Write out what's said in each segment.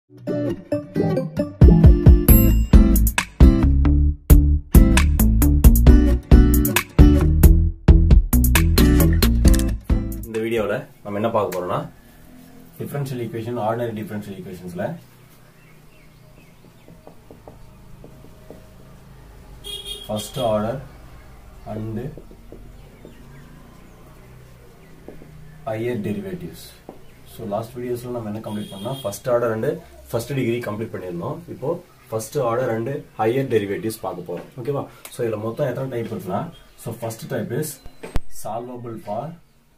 இந்த வீடியோவில் நம்ம என்ன பார்க்க போறோம்னா டிஃபரன்ஷியல் ஈக்குவேஷன் ஆர்டினரி டிஃபரன்ஷியல் ஈக்குவேஷன்ஸ்ல first order and higher derivatives so last வீடியோஸில் நம்ம என்ன கம்ப்ளீட் பண்ணோம் first order and first degree complete பண்ணியிருந்தோம் இப்போ first order and higher derivatives பார்க்க போகிறோம் ஓகேவா ஸோ இதில் மொத்தம் எத்தனை டைப் இருக்குன்னா so first type is solvable for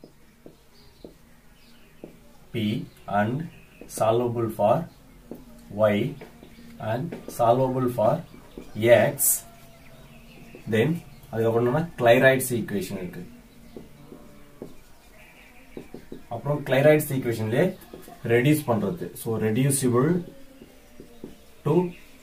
p and solvable for y and solvable for x then அதுக்கப்புறம் என்னன்னா கிளைரைட்ஸ் ஈக்குவேஷன் இருக்கு அப்புறம் கிளைரைட்ஸ் ஈக்குவேஷன்ல ரெடியூஸ் பண்றது so reducible to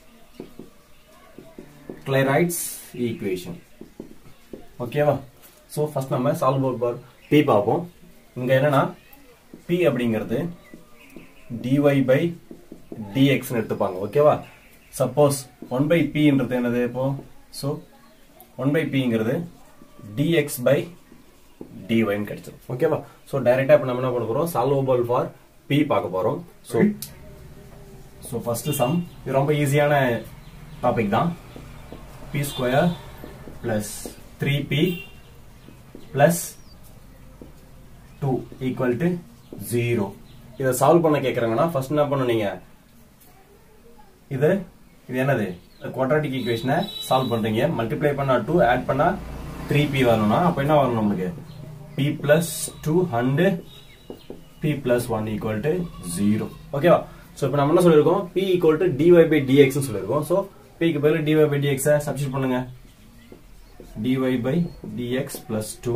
Clairaut's equation ஓகேவா ஸோ ஃபர்ஸ்ட் நம்ம சால்வபிள் ஃபார் p பார்ப்போம் இங்க என்னன்னா p அப்படிங்கிறது dy பை dxன்னு எடுத்துப்பாங்க ஓகேவா சப்போஸ் ஒன் பை பின்றது என்னது இப்போ ஸோ ஒன் பை பிங்கிறது dx பை dyன்னு கிடைச்சிடும் ஓகேவா ஸோ டைரக்டா இப்போ நம்ம என்ன பண்ண போறோம் சால்வபிள் ஃபார் p பார்க்க போறோம் ஸோ ஸோ ஃபர்ஸ்ட் சம் இது ரொம்ப ஈஸியான டாபிக் தான் p square plus three p plus two equal to zero இதை சால்வ் பண்ண கேட்குறாங்கன்னா ஃபர்ஸ்ட் என்ன பண்ணணும் நீங்க இது இது என்னது குவாட்ராட்டிக் ஈக்குவேஷனை சால்வ் பண்றீங்க மல்டிப்ளை பண்ணா டூ ஆட் பண்ணா த்ரீ பி வரணும்னா அப்ப என்ன வரணும் நம்மளுக்கு p plus two and p plus one equal to zero ஓகேவா ஸோ இப்போ நம்ம என்ன சொல்லியிருக்கோம் p equal to dy by dx சொல்லியிருக்கோம் ஸோ பிக்கு பதில் டிஒய் பை டிஎக்ஸை சப்ஸ்டியூட் பண்ணுங்க dy by dx plus two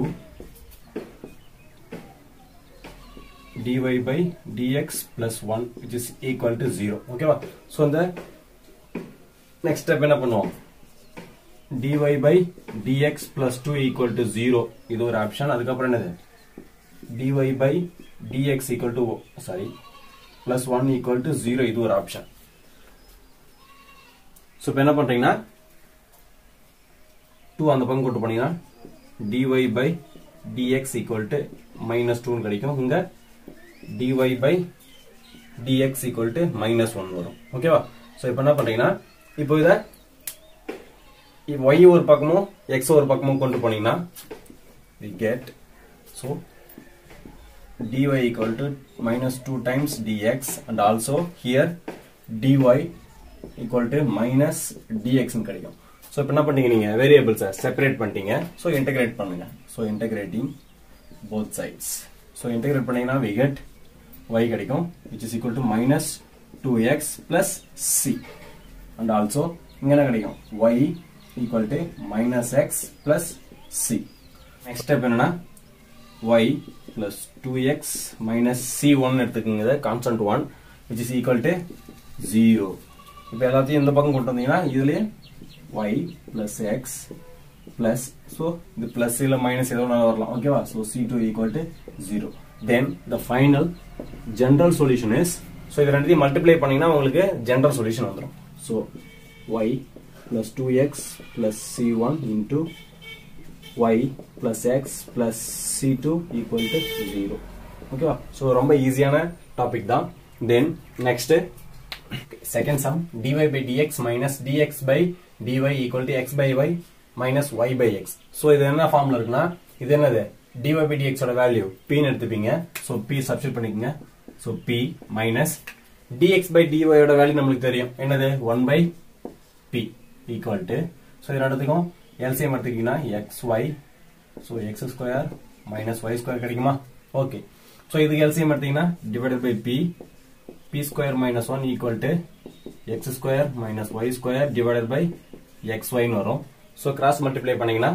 dy by dx plus 1 which is equal to 0 ஓகேவா சோ இந்த நெக்ஸ்ட் ஸ்டெப் என்ன பண்ணுவோம் dy by dx plus 2 equal to 0 இது ஒரு ஆப்ஷன் அதுக்கப்புறம் என்னது dy by dx equal to sorry plus 1 equal to 0 இது ஒரு ஆப்ஷன் சோ இப்போ என்ன பண்றீங்கன்னா 2 அந்த பக்கம் கொண்டு போனீங்கன்னா dy by dx equal to minus 2 கிடைக்கும் இங்க dy by dx equal to minus 1 வரும் ஓகேவா சோ இப்போ என்ன பண்றீங்கன்னா இப்போ இத y ஒரு பக்கமும் x ஒரு பக்கமும் கொண்டு போனீங்கன்னா we get so dy equal to minus 2 times dx and also here dy equal to minus dx னு கிடைக்கும் சோ இப்போ என்ன பண்ணீங்க நீங்க வேரியபிள்ஸை செப்பரேட் பண்ணிட்டீங்க சோ இன்டகிரேட் பண்ணுங்க so integrating both sides so integrate பண்ணீங்கன்னா we get y கிடைக்கும் which is equal to minus 2x plus c and also இங்க என்ன கிடைக்கும் y equal to minus x plus c next step என்னன்னா y plus 2x minus c1 எடுத்துக்கோங்க constant 1 which is equal to 0 இப்போ எல்லாத்தையும் இந்த பக்கம் கொண்டு வந்தீங்கன்னா இதுலயே y plus x plus so இந்த plus இல்ல minus ஏதோ ஒன்று வரலாம் ஓகேவா so c2 equal to 0 then the final general solution is so இது ரெண்டுத்தையும் மல்டிப்ளை பண்ணீங்கன்னா உங்களுக்கு ஜெனரல் சொல்யூஷன் வந்துடும் so y plus 2x plus c1 into y plus x plus c2 equal to 0 ஓகேவா ஸோ ரொம்ப ஈஸியான டாபிக் தான் then next second sum dy by dx minus dx by dy equal to x by y minus y by x so இது என்ன ஃபார்ம்ல இருக்குன்னா இது என்னது dy by dx ஓட வேல்யூ p ன்னு எடுத்துப்பீங்க ஸோ p சப்ஸ்டிட் பண்ணிக்கங்க so p minus dx by dy ஓட வேல்யூ நம்மளுக்கு தெரியும் என்னது 1 by p equal to so இது ரெண்டுத்துக்கும் எல்சிஎம் எடுத்துக்கிட்டீங்கன்னா x y so x square minus y square கிடைக்குமா ஓகே ஸோ இதுக்கு எல்சிஎம் எடுத்தீங்கன்னா divided by p p square minus one equal to x square minus y square divided by x ஒய்னு வரும் so cross multiply பண்ணீங்கன்னா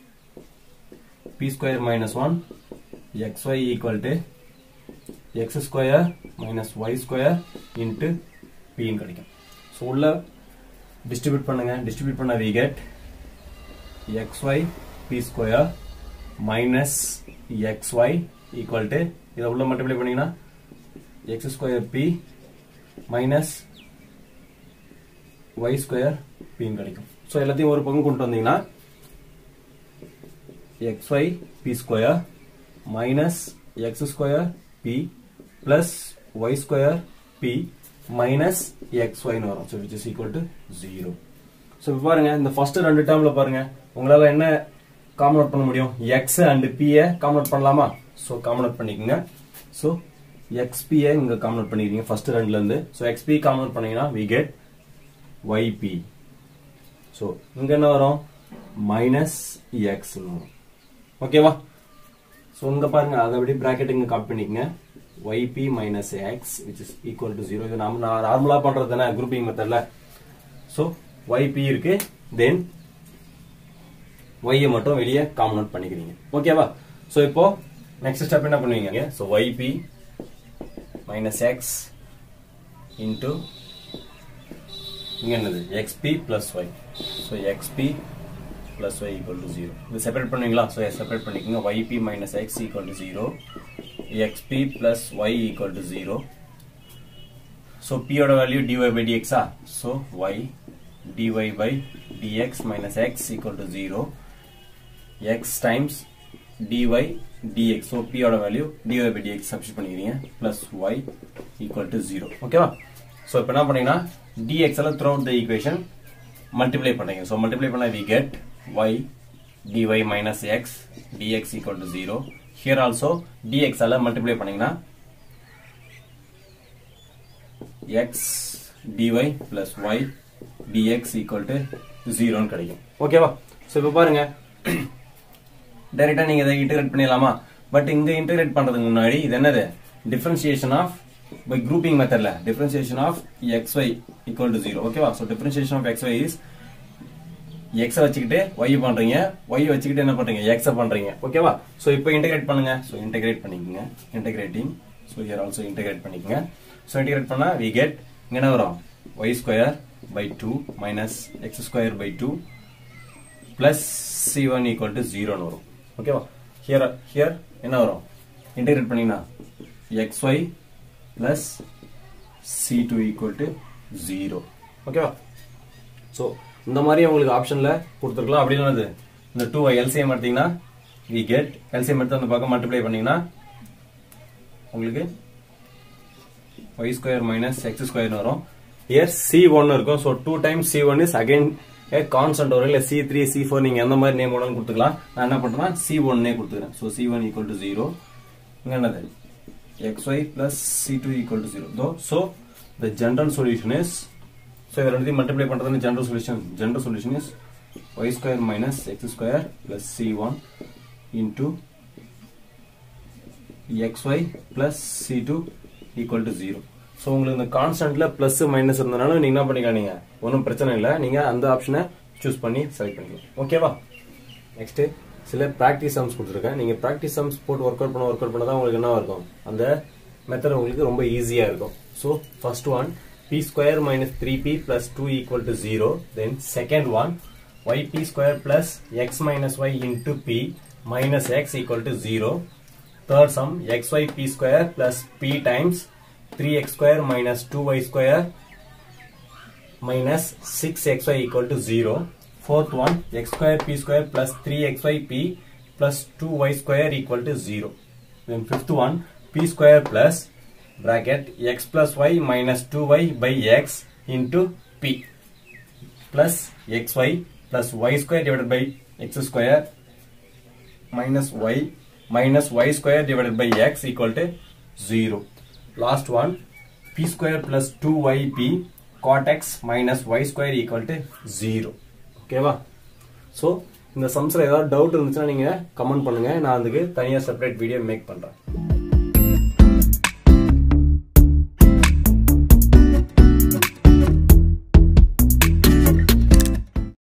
B square minus one x y equal to x square minus y square into பின்னு கிடைக்கும் so உள்ள distribute பண்ணுங்க distribute பண்ண we get xy p square minus xy equal to இதை உள்ள மல்டிப்ளை பண்ணீங்கன்னா x square p minus y square பின்னு கிடைக்கும் ஸோ எல்லாத்தையும் ஒரு பக்கம் கொண்டு வந்தீங்கன்னா x y p square minus x square p plus y square p minus x ஒய்னு வரும் so which is equal to zero so இப்போ பாருங்க இந்த ஃபர்ஸ்ட் ரெண்டு டேர்ம்ல பாருங்க உங்களால என்ன காமன் அவுட் பண்ண முடியும் எக்ஸ் அண்ட் பியை காமன் அவுட் பண்ணலாமா ஸோ காமன் அவுட் பண்ணிக்கோங்க ஸோ எக்ஸ்பியை இங்க காமன் அவுட் பண்ணிக்கிறீங்க ஃபர்ஸ்ட் ரெண்டுல இருந்து ஸோ எக்ஸ்பி காமன் அவுட் பண்ணீங்கன்னா வி கெட் ஒய்பி ஸோ இங்க என்ன வரும் மைனஸ் எக்ஸ் வரும் ஓகேவா ஸோ இங்க பாருங்க அதை அப்படியே பிராக்கெட் இங்க காப்பி பண்ணிக்கங்க yp minus x which is equal to zero இது நம்ம நார்மலா பண்றது தானே குரூப்பிங் மெத்தட்ல ஸோ yp இருக்கு தென் y மட்டும் வெளியே காமன் அவுட் பண்ணிக்கிறீங்க ஓகேவா ஸோ இப்போ நெக்ஸ்ட் ஸ்டெப் என்ன பண்ணுவீங்க so yp minus x into இங்க என்னது xp plus y so xp plus y equal to zero இது செப்பரேட் பண்ணுவீங்களா ஸோ செப்பரேட் பண்ணிக்கோங்க yp minus x equal to zero xp plus y equal to zero so p ஓட value dy by dx ah so y dy by dx minus x equal to 0 x times dy dx so p ஓட value dy by dx substitute பண்ணிக்கிறீங்க plus y equal to 0 ஓகேவா so இப்போ என்ன பண்ணீங்கன்னா dx எல்லாம் throughout the equation multiply பண்ணுறீங்க so multiply பண்ணால் we get y dy minus x dx equal to 0 here also dx எல்லாம் மல்டிப்ளை பண்ணீங்கன்னா x dy plus y dx equal to 0 ன்னு கிடைக்கும் ஓகேவா ஸோ இப்போ பாருங்க டைரக்டா நீங்க இதை இன்டகிரேட் பண்ணிடலாமா பட் இங்க இன்டகிரேட் பண்றதுக்கு முன்னாடி இது என்னது டிஃபரன்சியேஷன் ஆஃப் பை குரூப்பிங் மெத்தட்ல differentiation of x y equal to zero ஓகேவா so differentiation of x y is எக்ஸை வச்சுக்கிட்டு ஒய் பண்றீங்க ஒய் வச்சுக்கிட்டு என்ன பண்றீங்க எக்ஸை பண்றீங்க ஓகேவா ஸோ இப்போ இன்டகிரேட் பண்ணுங்க ஸோ இன்டகிரேட் பண்ணிக்கோங்க integrating so here also integrate பண்ணிக்கோங்க ஸோ இன்டகிரேட் பண்ணா வி கெட் இங்க என்ன வரும் y square by two minus x square by two plus c one equal to ஜீரோன்னு வரும் ஓகேவா ஹியர் ஹியர் என்ன வரும் இன்டகிரேட் பண்ணீங்கன்னா x y plus c two equal to zero ஓகேவா ஸோ இந்த மாதிரி உங்களுக்கு ஆப்ஷன்ல கொடுத்துருக்கலாம் அப்படி என்னது இந்த டூ எல்சிஎம் எடுத்தீங்கன்னா வி கெட் எல்சிஎம் எடுத்து அந்த பக்கம் மல்டிப்ளை பண்ணீங்கன்னா உங்களுக்கு ஒய் ஸ்கொயர் மைனஸ் எக்ஸ் ஸ்கொயர்னு வரும் இயர் சி ஒன் இருக்கும் so two times c one is again a constant வரும் இல்லை சி த்ரீ சி ஃபோர் நீங்கள் எந்த மாதிரி நேம் வேணாலும் கொடுத்துக்கலாம் நான் என்ன பண்ணுறேன்னா சி ஒன்னே கொடுத்துக்கிறேன் so c one equal to zero இங்கே என்னது x y plus c two equal to zero though so the general solution is so இது ரெண்டுத்தையும் மல்டிப்ளை பண்ணுறது general solution general solution is y square minus x square plus c one into xy plus c two equal to zero so உங்களுக்கு இந்த கான்ஸ்டன்ட்ல plus minus இருந்தனால நீங்க என்ன பண்ணிக்கலாம் நீங்க ஒன்றும் பிரச்சனை இல்லை நீங்க அந்த ஆப்ஷனை சூஸ் பண்ணி செலக்ட் பண்ணிக்கலாம் ஓகேவா நெக்ஸ்ட் சில ப்ராக்டிஸ் சம்ஸ் கொடுத்துருக்கேன் நீங்க ப்ராக்டிஸ் சம்ஸ் போட்டு ஒர்க் அவுட் பண்ண ஒர்க் அவுட் பண்ண தான் உங்களுக்கு என்ன இருக்கும் அந்த மெத்தட் உங்களுக்கு ரொம்ப ஈஸியா இருக்கும் so first one p square minus three p plus two equal to zero then second one y p square plus x minus y into p minus x equal to zero third sum xy p square plus p times 3x square minus 2y square minus 6xy equal to 0 fourth one x square p square plus 3xy p plus 2y square equal to 0 then fifth one p square plus bracket x plus y minus 2y by x into p plus xy plus y square divided by x square minus y minus y square divided by x equal to 0. Last one p square plus 2yp cot x minus y square equal to 0. ஓகேவா so இந்த சம்ஸில் ஏதாவது doubt இருந்துச்சுன்னா நீங்கள் comment பண்ணுங்கள் நான் அதுக்கு தனியாக separate video make பண்ணுறேன்